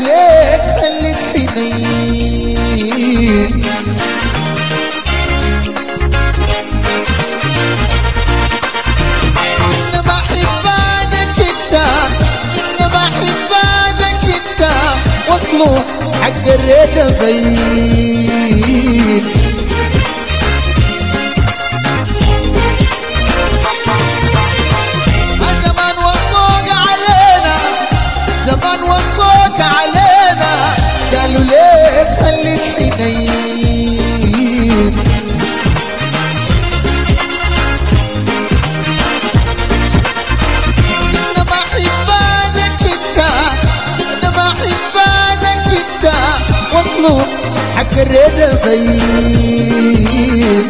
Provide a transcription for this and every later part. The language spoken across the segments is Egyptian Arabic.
ليك خليك حنين إنما حبانك انت إنما حبانك انت وصلوا حق الرضا غير زمان وصوك علينا زمان وصوك علينا قالوا ليك خليك حنين إنما حبانك انت إنما حبانك انت وصلوا حق الرضا غير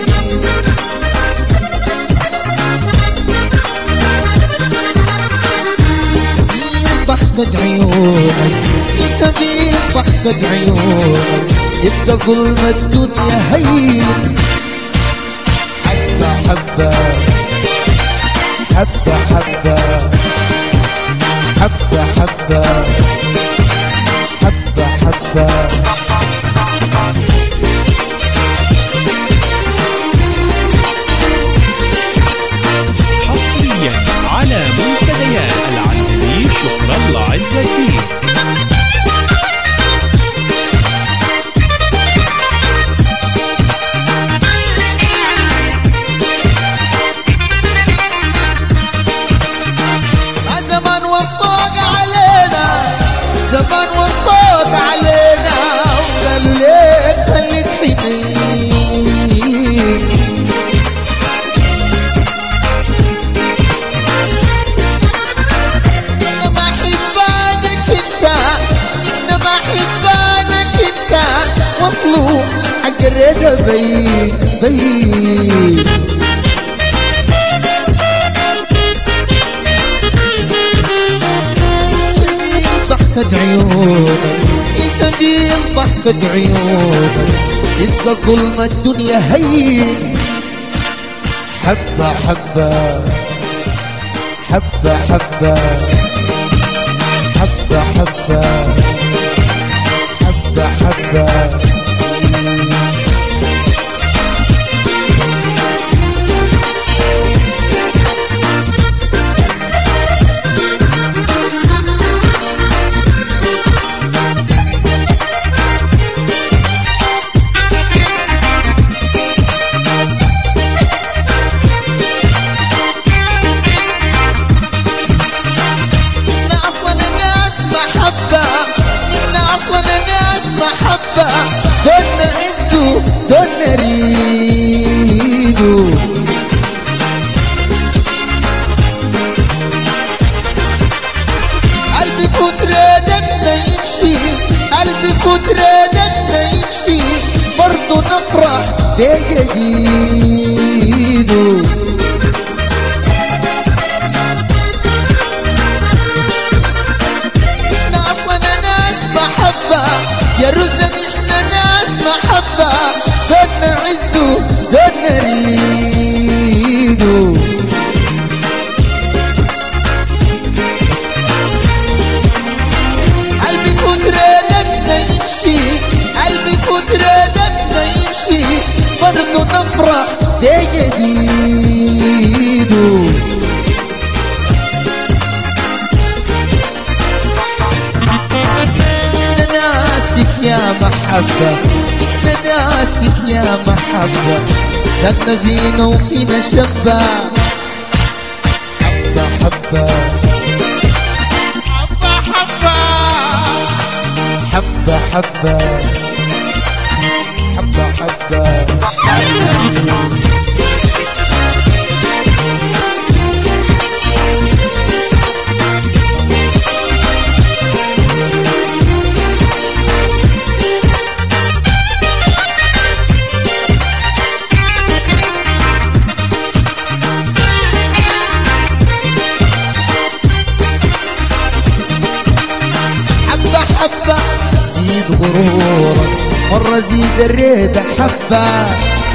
سبيل بحقد عيونك في سبيل بحقد عيونك انت ظلم الدنيا هين حبة حبة حبة حبة حبة حبة حبة حبة حصريا على منتديات العندليب شكرا الله عز الدين زمان وصوك علينا زمان وصوك علينا وقالوا ليك خليك حنين إنما حبانك انت إنما حبانك انت وصلوا حق الرضا بين بين سبيل ضحكة عيونك في سبيل ضحكة عيونك انت ظلم الدنيا هين حبة حبة حبة حبة حبة حبة حبة حبة إن أصلا الناس محبة إن أصلا الناس محبة زن عزو زن ريدو قلبي فترة ما يمشي قلبي فترة ما يمشي برضو نفرح بجديده احنا اصلا ناس محبة يا رزق احنا ناس محبة زدنا عزو زدنا ريدو قلبي فترة دنا يمشي قلبي فترة دنا يمشي برضو نفرح ده جديدو احنا ناسك يا محبة احنا ناسك يا محبة زدنا فينا وفينا شبة حبة حبة حبة حبة حبة حبة حبة حبة زيد غرورك مرة زيد الريدة حبة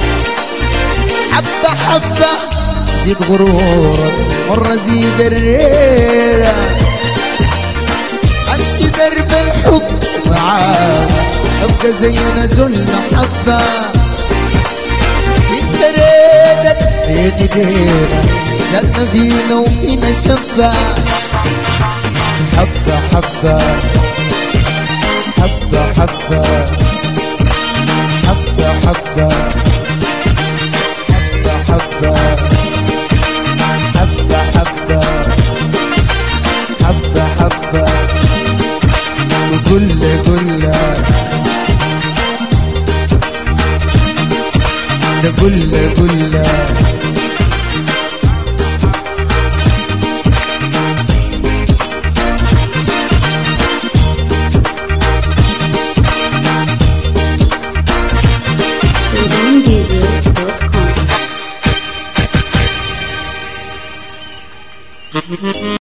حبة حبة زيد غرورك مرة زيد الريدة امشي درب الحب يبقى زينا ذو المحبة انت ريدك بيني بينك زادنا فينا وفينا شبة حبة حبة حبة حبة حبة حبة حبة حبة حبة حبة حبة حبة وكل كل ده كل كل Sudangear.com